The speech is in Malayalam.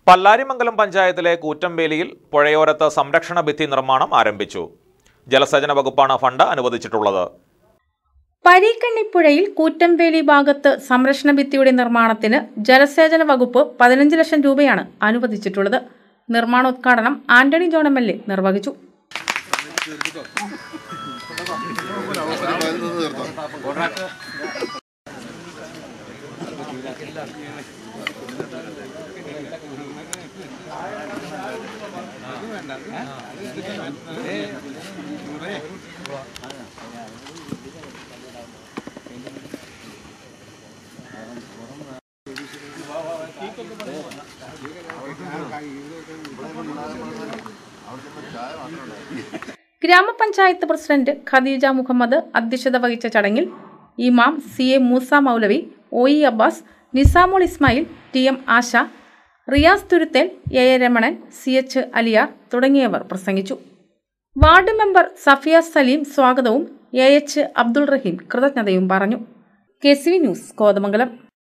പല്ലാരിമംഗലം പഞ്ചായത്തിലെ കൂറ്റംവേലിയിൽ പുഴയോരത്ത് സംരക്ഷണ ഭിത്തി നിർമ്മാണം ആരംഭിച്ചു ജലസേചന വകുപ്പാണ് ഫണ്ട് അനുവദിച്ചിട്ടുള്ളത് പരീക്കണ്ണിപ്പുഴയിൽ കൂറ്റംവേലി ഭാഗത്ത് സംരക്ഷണ ഭിത്തിയുടെ നിർമ്മാണത്തിന് ജലസേചന വകുപ്പ് പതിനഞ്ച് ലക്ഷം രൂപയാണ് അനുവദിച്ചിട്ടുള്ളത് നിർമ്മാണോദ്ഘാടനം Antony John M L A നിർവഹിച്ചു ഗ്രാമപഞ്ചായത്ത് പ്രസിഡന്റ് ഖദീജ മുഹമ്മദ് അധ്യക്ഷത വഹിച്ച ചടങ്ങിൽ ഇമാം സി എ മൂസ മൗലവി O E Abbas Nizamul Ismail T M Asha Riyas Thuruthel A A Ramanan C H Aliyar തുടങ്ങിയവർ പ്രസംഗിച്ചു വാർഡ് മെമ്പർ സഫിയ സലീം സ്വാഗതവും എ എച്ച് അബ്ദുൾ റഹീം കൃതജ്ഞതയും പറഞ്ഞു K C V news Kothamangalam